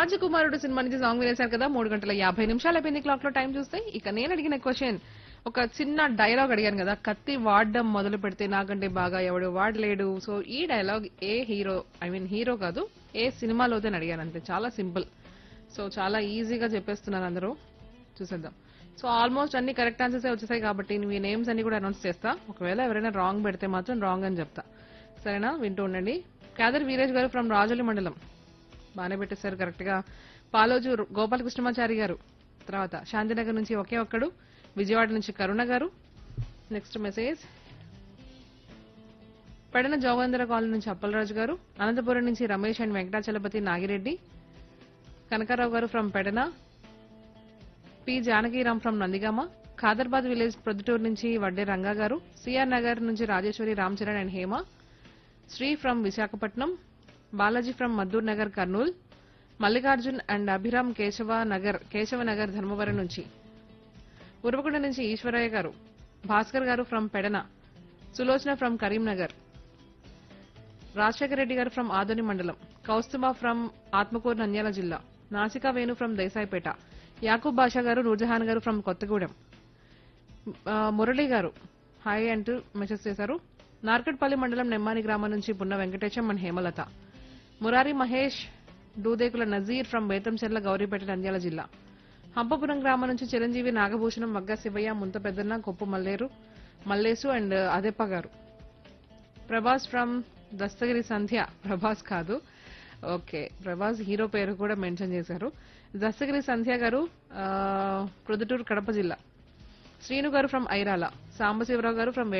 రాజకుమారుడు సినిమా నుంచి సాంగ్ వినేశారు కదా మూడు గంటల యాభై నిమిషాలు అయిపోయింది క్లాక్ లో టైం చూస్తే ఇక నేను అడిగిన క్వశ్చన్ ఒక చిన్న డైలాగ్ అడిగాను కదా కత్తి వాడడం మొదలు పెడితే నాకంటే బాగా ఎవడు వాడలేడు సో ఈ డైలాగ్ ఏ హీరో ఐ మీన్ హీరో కాదు ఏ సినిమాలోదే అడిగాను అంతే చాలా సింపుల్ సో చాలా ఈజీగా చెప్పేస్తున్నారు అందరూ చూసేద్దాం సో ఆల్మోస్ట్ అన్ని కరెక్ట్ ఆన్సర్స్ వచ్చేసాయి కాబట్టి మీ నేమ్స్ అన్ని కూడా అనౌన్స్ చేస్తా ఒకవేళ ఎవరైనా రాంగ్ పెడితే మాత్రం రాంగ్ అని చెప్తా సరేనా వింటూ ఉండండి కాదర్ వీరేష్ గారు ఫ్రమ్ రాజోలి మండలం బాగానే పెట్టేశారు కరెక్ట్ గా పాలోజు గోపాలకృష్ణమాచారి గారు తర్వాత శాంతినగర్ నుంచి ఒకే ఒక్కడు విజయవాడ నుంచి Karuna garu next message Pedana Jogendra colony నుంచి అప్పలరాజు గారు అనంతపురం నుంచి Ramesh and Venkatachalapathi Nagireddy Kanakarao garu from Pedana P Janakiram from Nandigama Khadarbad village Proddatur నుంచి వడ్డే రంగా గారు సిఆర్ నగర్ నుంచి Rajeshwari Ram Charan and Hema Sri from Visakhapatnam Balaji from Maddur Nagar Kurnool Mallikarjun and Abhiram Keshava Nagar Keshava Nagar Dharmavaram నుంచి ఉరవకొండ నుంచి Eswaraiah garu Bhaskar garu from Pedana Sulochana from Karimnagar Rajasekhara Reddy garu from Adoni మండలం కౌస్తుబా ఫ్రమ్ ఆత్మకూరు నంద్యాల జిల్లా నాసికా వేణు ఫ్రమ్ దేశాయిపేట యాకూబ్ బాషా గారు నూర్జహాన్ గారు ఫ్రమ్ కొత్తగూడెం ఆ, మురళి గారు హాయ్ అంటూ మెసేజ్ చేశారు నార్కట్పల్లి మండలం నెమ్మాని గ్రామం నుంచి పున్న వెంకటేశం అండ్ హేమలత మురారి మహేష్ డూదేకుల నజీర్ ఫ్రమ్ బేతంచెర్ల గౌరీపేట నంద్యాల జిల్లా హంపపురం గ్రామం నుంచి చిరంజీవి నాగభూషణం మగ్గ శివయ్య ముంత పెద్దన్న కొప్పు మల్లేరు మల్లేసు అండ్ అదెప్ప గారు ప్రభాస్ ఫ్రమ్ దస్తగిరి సంధ్య ప్రభాస్ కాదు ఓకే ప్రభాస్ హీరో పేరు కూడా మెన్షన్ చేశారు దస్తగిరి సంధ్య గారు ఆ, ప్రొద్దుటూరు కడప జిల్లా శ్రీను గారు ఫ్రమ్ ఐరాల సాంబశివరావు గారు ఫ్రమ్